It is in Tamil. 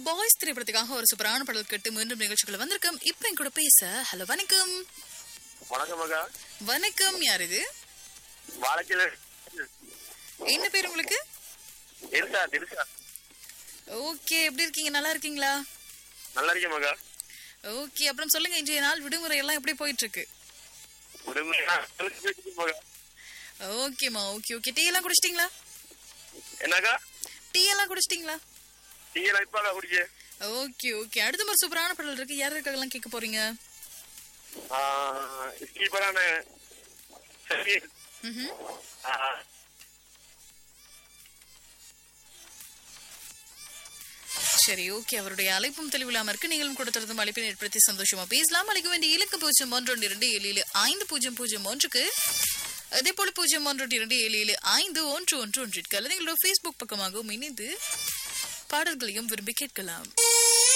பாய்ஸ் திரைப்படத்துக்காக ஒரு சூப்பரான பாடல் கேட்டு மீண்டும் நிகழ்ச்சிக்குள்ள வந்திருக்கோம் இப்ப என் கூட பேச ஹலோ வணக்கம் வணக்கம் மகா வணக்கம் யார் இது வாழ்க்கையில என்ன பேர் உங்களுக்கு இருசா இருசா ஓகே எப்படி இருக்கீங்க நல்லா இருக்கீங்களா நல்லா இருக்கேன் மகா ஓகே அப்புறம் சொல்லுங்க இன்றைய நாள் விடுமுறை எல்லாம் எப்படி போயிட்டு இருக்கு உடம்புல அழுக்கு போயிடுச்சு மகா ஓகேம்மா ஓகே ஓகே டீ எல்லாம் குடிச்சிட்டீங்களா என்னக்கா டீ எல்லாம் குடிச்சிட்டீங்களா டீ எல்லாம் இப்ப குடிச்சு ஓகே ஓகே அடுத்த ஒரு சூப்பரான பாடல் இருக்கு யார் இருக்காங்கலாம் கேட்க போறீங்க ஸ்லீப்பரான சரி ம்ஹும். ஆ, சரி ஓகே அவருடைய அழைப்பும் தெளிவில்லாம இருக்கு நீங்களும் கொடுத்திருந்தும் அழைப்பினை ஏற்படுத்தி சந்தோஷமா பேசலாம் அழைக்க வேண்டிய இலக்கு பூஜ்ஜியம் ஒன்று ஒன்று இரண்டு ஏழு ஏழு ஐந்து பூஜ்ஜியம் பூஜ்ஜியம் ஒன்றுக்கு அதே போல பூஜ்ஜியம் ஒன்று ஒன்று இரண்டு ஏழு ஏழு ஐந்து ஒன்று ஒன்று ஒன்றிற்கு அல்லது எங்களோட ஃபேஸ்புக் பக்கமாகவும் இணைந்து பாடல்களையும் விரும்பி கேட்கலாம்